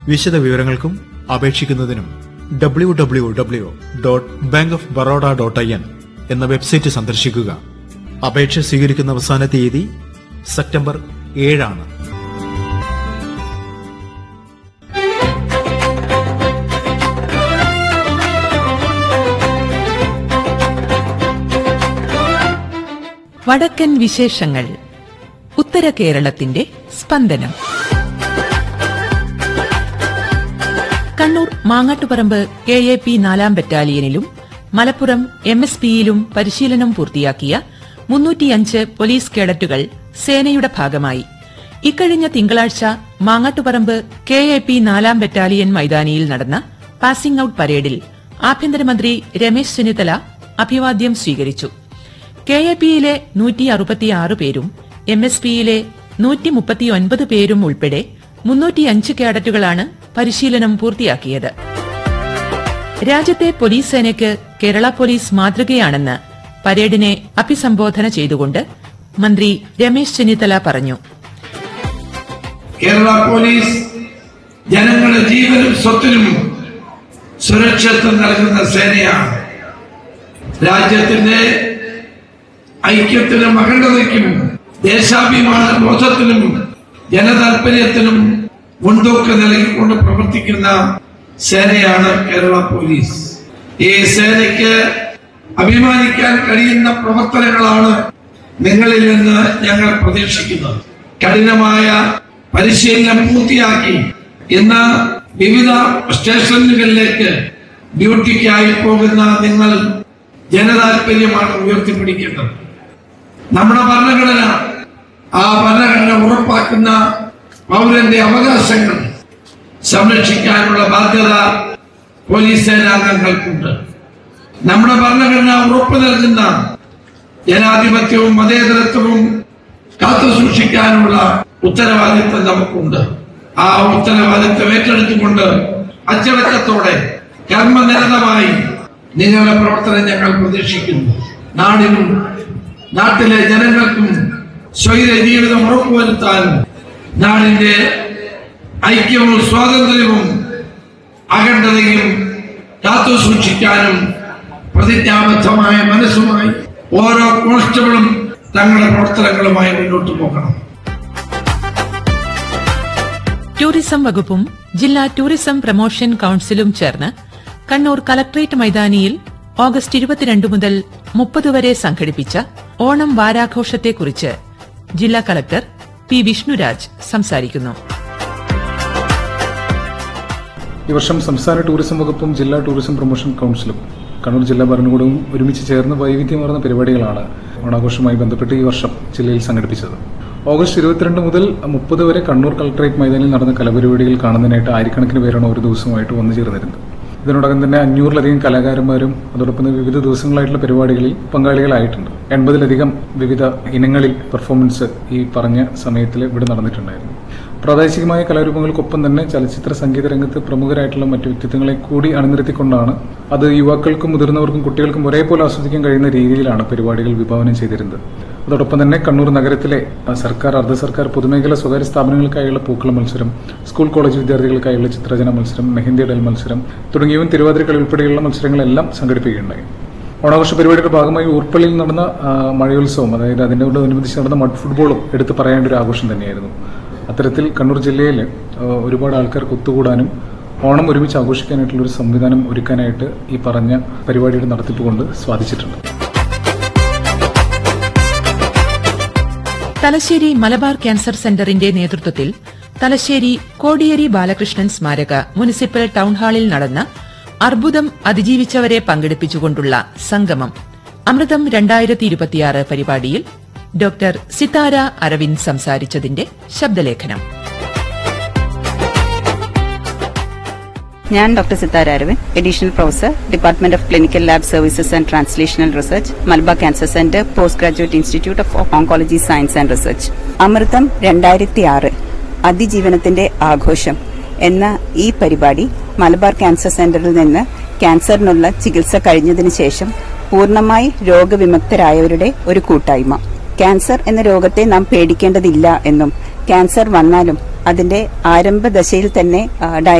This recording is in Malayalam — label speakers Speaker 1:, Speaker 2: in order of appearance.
Speaker 1: വിശദ വിവരങ്ങൾക്കും അപേക്ഷിക്കുന്നതിനും W W W dot Bank of Baroda dot I N എന്ന വെബ്സൈറ്റ് സന്ദർശിക്കുക അപേക്ഷ സ്വീകരിക്കുന്ന അവസാന തീയതി സെപ്റ്റംബർ ഏഴാണ്
Speaker 2: വടക്കൻ വിശേഷങ്ങൾ ഉത്തര കേരളത്തിന്റെ സ്പന്ദനം Kannur Mangattuparamba K A P നാലാം ബറ്റാലിയനിലും മലപ്പുറം എം എസ് പിയിലും പരിശീലനം പൂർത്തിയാക്കിയ മുന്നൂറ്റിയഞ്ച് പോലീസ് കേഡറ്റുകൾ സേനയുടെ ഭാഗമായി ഇക്കഴിഞ്ഞ തിങ്കളാഴ്ച മാങ്ങാട്ടുപറമ്പ് കെ എ പി നാലാം ബറ്റാലിയൻ മൈതാനിയിൽ നടന്ന പാസിംഗ് ഔട്ട് പരേഡിൽ ആഭ്യന്തരമന്ത്രി രമേശ് ചെന്നിത്തല അഭിവാദ്യം സ്വീകരിച്ചു കെ എ പിയിലെ നൂറ്റി അറുപത്തിയാറ് പേരും എം എസ് പിയിലെ നൂറ്റി മുപ്പത്തിയൊൻപത് പേരും ഉൾപ്പെടെ മുന്നൂറ്റിയഞ്ച് കേഡറ്റുകളാണ് പരിശീലനം പൂർത്തിയാക്കിയത് രാജ്യത്തെ പോലീസ് സേനയ്ക്ക് കേരള പോലീസ് മാതൃകയാണെന്ന് പരേഡിനെ അഭിസംബോധന ചെയ്തുകൊണ്ട് മന്ത്രി രമേശ് ചെന്നിത്തല പറഞ്ഞു
Speaker 3: കേരള പോലീസ് ജനങ്ങളുടെ ജീവനും സ്വത്തിനും സുരക്ഷിതത്വം നൽകുന്ന സേനയാണ് രാജ്യത്തിന്റെ ഐക്യത്തിനും അഖണ്ഡതയ്ക്കും ദേശാഭിമാന ബോധത്തിനും ജനതാൽപര്യത്തിനും മുൻതൂക്കം നൽകിക്കൊണ്ട് പ്രവർത്തിക്കുന്ന സേനയാണ് കേരള പോലീസ് ഈ സേനയ്ക്ക് അഭിമാനിക്കാൻ കഴിയുന്ന പ്രവർത്തനങ്ങളാണ് നിങ്ങളിൽ നിന്ന് ഞങ്ങൾ പ്രതീക്ഷിക്കുന്നത് കഠിനമായ പരിശീലനം പൂർത്തിയാക്കി ഇന്ന് വിവിധ സ്റ്റേഷനുകളിലേക്ക് ഡ്യൂട്ടിക്കായി പോകുന്ന നിങ്ങൾ ജനതാൽപര്യമാണ് ഉയർത്തിപ്പിടിക്കേണ്ടത് നമ്മുടെ ഭരണഘടന ആ ഭരണഘടന ഉറപ്പാക്കുന്ന പൗരന്റെ അവകാശങ്ങൾ സംരക്ഷിക്കാനുള്ള ബാധ്യത പോലീസ് സേനാംഗങ്ങൾക്കുണ്ട് നമ്മുടെ ഭരണഘടന ഉറപ്പു നൽകുന്ന ജനാധിപത്യവും മതേതരത്വവും കാത്തു സൂക്ഷിക്കാനുള്ള ഉത്തരവാദിത്വം നമുക്കുണ്ട് ആ ഉത്തരവാദിത്വം ഏറ്റെടുത്തുകൊണ്ട് അച്ചടക്കത്തോടെ കർമ്മനിരതമായി നിങ്ങളുടെ പ്രവർത്തനം ഞങ്ങൾ പ്രതീക്ഷിക്കുന്നു നാടിനും നാട്ടിലെ ജനങ്ങൾക്കും സ്വൈര ജീവിതം ഉറപ്പുവരുത്താനും നാടിന്റെ ഐക്യവും സ്വാതന്ത്ര്യവും അഖണ്ഡതയും കാത്തു സൂക്ഷിക്കാനും പ്രതിജ്ഞാബദ്ധമായ മനസ്സുമായി ഓരോ കോൺസ്റ്റബിളും തങ്ങളുടെ പ്രവർത്തനങ്ങളുമായി മുന്നോട്ട് പോകണം
Speaker 2: ടൂറിസം വകുപ്പും ജില്ലാ ടൂറിസം പ്രൊമോഷൻ കൌൺസിലും ചേർന്ന് കണ്ണൂർ കലക്ട്രേറ്റ് മൈതാനിയിൽ ഓഗസ്റ്റ് ഇരുപത്തിരണ്ട് മുതൽ മുപ്പത് വരെ സംഘടിപ്പിച്ച ഓണം വാരാഘോഷത്തെക്കുറിച്ച് ജില്ലാ കലക്ടർ പി വിഷ്ണുരാജ് സംസാരിക്കുന്നു
Speaker 4: ഈ വർഷം സംസ്ഥാന ടൂറിസം വകുപ്പും ജില്ലാ ടൂറിസം പ്രൊമോഷൻ കൌൺസിലും കണ്ണൂർ ജില്ലാ ഭരണകൂടവും ഒരുമിച്ച് ചേർന്ന് വൈവിധ്യമാർന്ന പരിപാടികളാണ് ഓണാഘോഷവുമായി ബന്ധപ്പെട്ട് ഈ വർഷം ജില്ലയിൽ സംഘടിപ്പിച്ചത് ഓഗസ്റ്റ് ഇരുപത്തിരണ്ട് മുതൽ മുപ്പത് വരെ കണ്ണൂർ കളക്ടറേറ്റ് മൈതാനിൽ നടന്ന കലാപരിപാടികൾ കാണുന്നതിനായിട്ട് ആയിരക്കണക്കിന് പേരാണ് ഒരു ദിവസമായിട്ട് വന്നു ചേർന്നിരുന്നത് ഇതിനോടകം തന്നെ അഞ്ഞൂറിലധികം കലാകാരന്മാരും അതോടൊപ്പം തന്നെ വിവിധ ദിവസങ്ങളായിട്ടുള്ള പരിപാടികളിൽ പങ്കാളികളായിട്ടുണ്ട് എൺപതിലധികം വിവിധ ഇനങ്ങളിൽ പെർഫോമൻസ് ഈ പറഞ്ഞ സമയത്തിൽ ഇവിടെ നടന്നിട്ടുണ്ടായിരുന്നു പ്രാദേശികമായ കലാരൂപങ്ങൾക്കൊപ്പം തന്നെ ചലച്ചിത്ര സംഗീത രംഗത്ത് പ്രമുഖരായിട്ടുള്ള മറ്റു വ്യക്തിത്വങ്ങളെ കൂടി അണിനിരത്തിക്കൊണ്ടാണ് അത് യുവാക്കൾക്കും മുതിർന്നവർക്കും കുട്ടികൾക്കും ഒരേപോലെ ആസ്വദിക്കാൻ കഴിയുന്ന രീതിയിലാണ് പരിപാടികൾ വിഭാവനം ചെയ്തിരുന്നത് അതോടൊപ്പം തന്നെ കണ്ണൂർ നഗരത്തിലെ ആ, സർക്കാർ അർദ്ധ സർക്കാർ പൊതുമേഖല സ്വകാര്യ സ്ഥാപനങ്ങൾക്കായുള്ള പൂക്കള മത്സരം സ്കൂൾ കോളേജ് വിദ്യാർത്ഥികൾക്കായുള്ള ചിത്രരചന മത്സരം മെഹന്തി ഇടൽ മത്സരം തുടങ്ങിയവയും തിരുവാതിരക്കളി ഉൾപ്പെടെയുള്ള മത്സരങ്ങളെല്ലാം സംഘടിപ്പിക്കുകയുണ്ടായി ഓണാഘോഷ പരിപാടിയുടെ ഭാഗമായി ഊർപ്പള്ളിയിൽ നടന്ന ആ, മഴയോത്സവം അതായത് അതിനോടനുബന്ധിച്ച് നടന്ന മഡ് ഫുട്ബോളും എടുത്തു പറയേണ്ട ഒരു ആഘോഷം തന്നെയായിരുന്നു അത്തരത്തിൽ കണ്ണൂർ ജില്ലയിൽ ആ, ഒരുപാട് ആൾക്കാർക്ക് ഒത്തുകൂടാനും ഓണം ഒരുമിച്ച് ആഘോഷിക്കാനായിട്ടുള്ള ഒരു സംവിധാനം ഒരുക്കാനായിട്ട് ഈ പറഞ്ഞ പരിപാടിയുടെ നടത്തിപ്പ് കൊണ്ട് സാധിച്ചിട്ടുണ്ട്
Speaker 2: തലശ്ശേരി മലബാർ ക്യാൻസർ സെന്ററിന്റെ നേതൃത്വത്തിൽ തലശ്ശേരി കോടിയേരി ബാലകൃഷ്ണൻ സ്മാരക മുനിസിപ്പൽ ടൌൺഹാളിൽ നടന്ന അർബുദം അതിജീവിച്ചവരെ പങ്കെടുപ്പിച്ചുകൊണ്ടുള്ള സംഗമം അമൃതം രണ്ടായിരത്തി ഇരുപത്തിയാറ് പരിപാടിയിൽ ഡോക്ടർ സിതാര അരവിന്ദ് സംസാരിച്ചതിന്റെ ശബ്ദലേഖനം
Speaker 5: ഞാൻ doctor Sithara Aravind additional professor department of clinical lab services and translational research Malabar cancer centre post graduate institute of oncology science and research Amritham രണ്ടായിരത്തി ആറ് അതിജീവനത്തിന്റെ ആഘോഷം എന്ന ഈ പരിപാടി മലബാർ ക്യാൻസർ സെന്ററിൽ നിന്ന് ക്യാൻസറിനുള്ള ചികിത്സ കഴിഞ്ഞതിന് ശേഷം പൂർണ്ണമായി രോഗവിമുക്തരായവരുടെ ഒരു കൂട്ടായ്മ ക്യാൻസർ എന്ന രോഗത്തെ നാം പേടിക്കേണ്ടതില്ല എന്നും ക്യാൻസർ വന്നാലും അതിന്റെ ആരംഭ ദശയിൽ തന്നെ